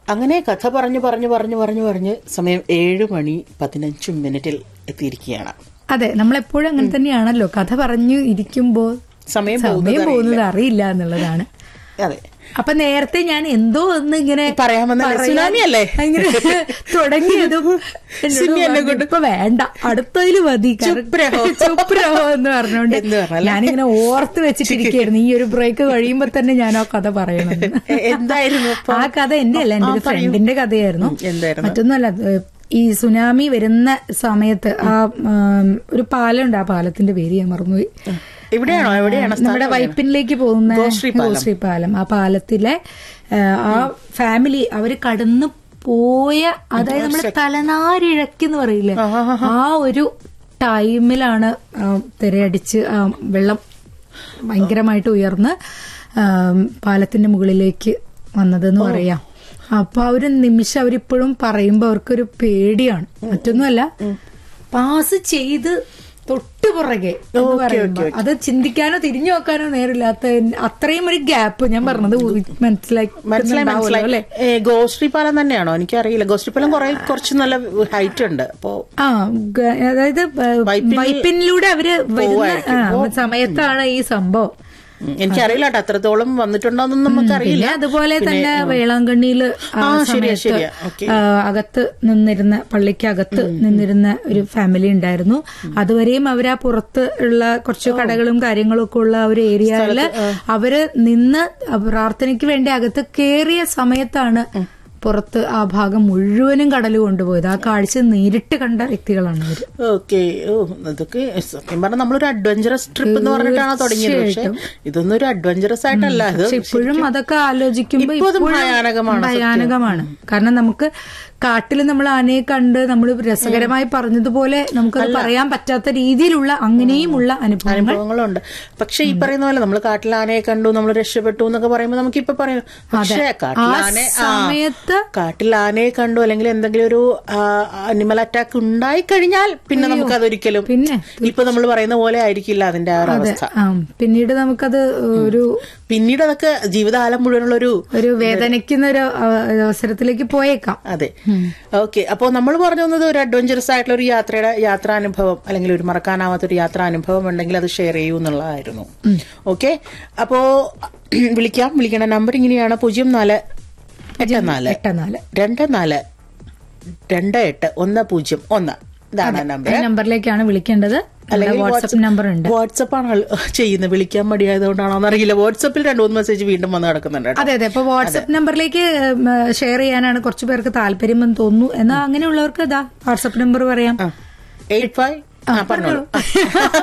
അങ്ങനെ കഥ പറഞ്ഞു പറഞ്ഞു പറഞ്ഞു പറഞ്ഞു പറഞ്ഞ് സമയം ഏഴ് മണി പതിനഞ്ച് മിനിറ്റിൽ എത്തിയിരിക്കുകയാണ് അതെ നമ്മളെപ്പോഴും അങ്ങനെ തന്നെയാണല്ലോ കഥ പറഞ്ഞു ഇരിക്കുമ്പോ സമയം സമയം പോകുന്നത് പോകുന്നത് അറിയില്ല എന്നുള്ളതാണ് അതെ അപ്പൊ നേരത്തെ ഞാൻ എന്തോ ഒന്ന് ഇങ്ങനെ പറയാൻ വന്നല്ലേ? പറയാൻ സുനാമി അല്ലേ? ഇങ്ങനെ തുടങ്ങിയതും എന്നോട് സിമി എന്നെ പറഞ്ഞു, ഇപ്പൊ വേണ്ട അടുത്തതില് മതി കാരണം- ചുപ്പ് രഹോ. ചുപ്പ് രഹോ എന്ന് പറഞ്ഞോണ്ട് എന്ന് പറഞ്ഞല്ലേ? ഞാനിങ്ങനെ ഓർത്ത് വെച്ചിട്ടിരിക്കുകയായിരുന്നു ഈ ഒരു ബ്രേക്ക് കഴിയുമ്പോ തന്നെ ഞാൻ ആ കഥ പറയണമെന്ന് എ- എന്തായിരുന്നു ഇപ്പൊ? ആ കഥ എന്റെ അല്ല എന്റെ ആ, ഒരു പറയൂ. ഫ്രണ്ടിന്റെ കഥയായിരുന്നു ഉം, എന്തായിരുന്നു? മറ്റൊന്നുമല്ല ഏഹ്, ഈ സുനാമി വരുന്ന സമയത്ത് ആ ഉം, ഒരു പാലമുണ്ട് ആ പാലത്തിന്റെ പേര് ഞാൻ മറന്നുപോയി എവിടെയാണോ എവിടെയാണോ സ്ഥലം നമ്മുടെ വൈപ്പിനിലേക്ക് പോകുന്ന ഗോശ്രീ പാലം. ഗോശ്രീ പാലം ആ പാലത്തിലെ ആ, ആ ഫാമിലി അവര് കടന്നു പോയ അതായത് നമ്മുടെ തലനാരിഴക്കെന്ന് പറയില്ലേ ആ ഒരു ടൈമിലാണ് ആ, തിരയടിച്ച് ആ വെള്ളം ഭയങ്കരമായിട്ട് ഉയർന്ന് ആ, പാലത്തിന്റെ മുകളിലേക്ക് വന്നതെന്ന് പറയാം അപ്പൊ ആ ഒരു നിമിഷം അവരിപ്പോഴും പറയുമ്പോ അവർക്കൊരു പേടിയാണ് മറ്റൊന്നുമല്ല പാസ് ചെയ്ത് തൊട്ട് പുറകെ എന്ന് പറയുമ്പോ അത് ചിന്തിക്കാനോ തിരിഞ്ഞു നോക്കാനോ നേരില്ലാത്ത അത്രയും ഒരു ഗ്യാപ്പ് ഞാൻ പറഞ്ഞത് മനസ്സിലായി മനസ്സിലാക്കി മനസ്സിലായി അല്ലെ ഏ, ഗോശ്രീ പാലം തന്നെയാണോ എനിക്കറിയില്ല ഗോശ്രീ പാലം കുറെ കുറച്ച് നല്ല ഹൈറ്റ് ഉണ്ട് അപ്പോ ആ ഗ- അതായത് വൈപ്പിനിൽ വൈപ്പിനിലൂടെ അവര് വരുന്ന ആ, സമയത്താണ് ഈ സംഭവം ഉം, എനിക്കറിയില്ല കേട്ടോ അത്രത്തോളം വന്നിട്ടുണ്ടോന്നും നമുക്കറിയില്ല പിന്നെ അതുപോലെ തന്നെ വേളാങ്കണ്ണിയില് ആ ആ, ശരിയാ, സമയത്ത് ശരിയാ. ഓക്കേ. ആ, അകത്ത് നിന്നിരുന്ന പള്ളിക്ക് അകത്ത് നിന്നിരുന്ന ഒരു ഫാമിലി ഉണ്ടായിരുന്നു അതുവരെയും അവരാ പുറത്ത് ഉള്ള കുറച്ച് കടകളും കാര്യങ്ങളും ഒക്കെ ഉള്ള ആ ഒരു ഏരിയയില് അവര് നിന്ന് പ്രാർത്ഥനയ്ക്ക് വേണ്ടി അകത്ത് കേറിയ സമയത്താണ് പുറത്ത് ആ ഭാഗം മുഴുവനും കടല് കൊണ്ടുപോയത് ആ കാഴ്ച നേരിട്ട് കണ്ട വ്യക്തികളാണ് അവര് ഓക്കെ ഓ ഇതൊക്കെ സത്യം പറഞ്ഞാൽ നമ്മളൊരു അഡ്വഞ്ചറസ് ട്രിപ്പ് എന്ന് പറഞ്ഞിട്ടാണ് തുടങ്ങിയത് പക്ഷെ ഇതൊന്നും ഒരു അഡ്വഞ്ചറസ് ആയിട്ടല്ല ഇത് പക്ഷെ ഇപ്പോഴും അതൊക്കെ ആലോചിക്കുമ്പോ ഇപ്പൊ അതും ഇപ്പോഴും ഭയാനകമാണ് ഭയാനകമാണ് കാരണം നമുക്ക് കാട്ടിൽ നമ്മൾ ആനയെ കണ്ട് നമ്മൾ രസകരമായി പറഞ്ഞതുപോലെ നമുക്കത് പറയാൻ പറ്റാത്ത രീതിയിലുള്ള അങ്ങനെയുമുള്ള അനുഭവങ്ങൾ അനുഭവങ്ങളുണ്ട് പക്ഷെ ഈ പറയുന്ന പോലെ നമ്മൾ കാട്ടിൽ ആനയെ കണ്ടു നമ്മൾ രക്ഷപ്പെട്ടു എന്നൊക്കെ പറയുമ്പോൾ നമുക്ക് ഇപ്പൊ പറയാം പക്ഷേ കാട്ടിൽ ആന ആ, സമയത്ത് കാട്ടിൽ ആനയെ കണ്ടു അല്ലെങ്കിൽ എന്തെങ്കിലും ഒരു അനിമൽ അറ്റാക്ക് ഉണ്ടായി കഴിഞ്ഞാൽ പിന്നെ നമുക്ക് അതൊരിക്കലും പിന്നെ ഇപ്പൊ നമ്മൾ പറയുന്ന പോലെ ആയിരിക്കില്ല അതിന്റെ ആ ഒരു അവസ്ഥ ആ പിന്നീട് നമുക്കത് ഒരു പിന്നീട് അതൊക്കെ ജീവിതകാലം മുഴുവനുള്ള ഒരു ഒരു വേദനിക്കുന്ന ഒരു അവ- അവസരത്തിലേക്ക് പോയേക്കാം അതെ ഓക്കെ അപ്പോൾ നമ്മൾ പറഞ്ഞു വന്നത് ഒരു അഡ്വഞ്ചറസ് ആയിട്ടുള്ള ഒരു യാത്രയുടെ യാത്രാനുഭവം അല്ലെങ്കിൽ ഒരു മറക്കാനാവാത്ത ഒരു യാത്രാനുഭവം ഉണ്ടെങ്കിൽ അത് ഷെയർ ചെയ്യൂ എന്നുള്ളതായിരുന്നു ഓക്കെ അപ്പോ വിളിക്കാം വിളിക്കേണ്ട നമ്പർ ഇങ്ങനെയാണ് പൂജ്യം നാല് എട്ട് നാല് എട്ട് നാല് രണ്ട് നാല് രണ്ട് എട്ട് ഒന്ന് പൂജ്യം ഒന്ന് ഇതാണ് നമ്പർ ഈ നമ്പറിലേക്കാണ് വിളിക്കേണ്ടത് നമ്മുടെ വാട്സപ്പ് നമ്പർ ഉണ്ട് വാട്സപ്പ് ആണ് ആൾ ചെയ്യുന്നത് വിളിക്കാൻ മടിയായതുകൊണ്ടാണോ എന്നറിയില്ല വാട്സപ്പിൽ രണ്ട് മൂന്ന് മെസ്സേജ് വീണ്ടും വന്ന് കിടക്കുന്നുണ്ട് കേട്ടോ. അതെ അതെ അപ്പൊ വാട്സപ്പ് നമ്പറിലേക്ക് ഷെയർ ചെയ്യാനാണ് കുറച്ചു പേർക്ക് താല്പര്യമെന്ന് തോന്നുന്നു എന്നാൽ അങ്ങനെയുള്ളവർക്ക് ഇതാ വാട്സപ്പ് നമ്പർ പറയാം എയ്റ്റ് ഫൈവ് ആ പറഞ്ഞോളൂ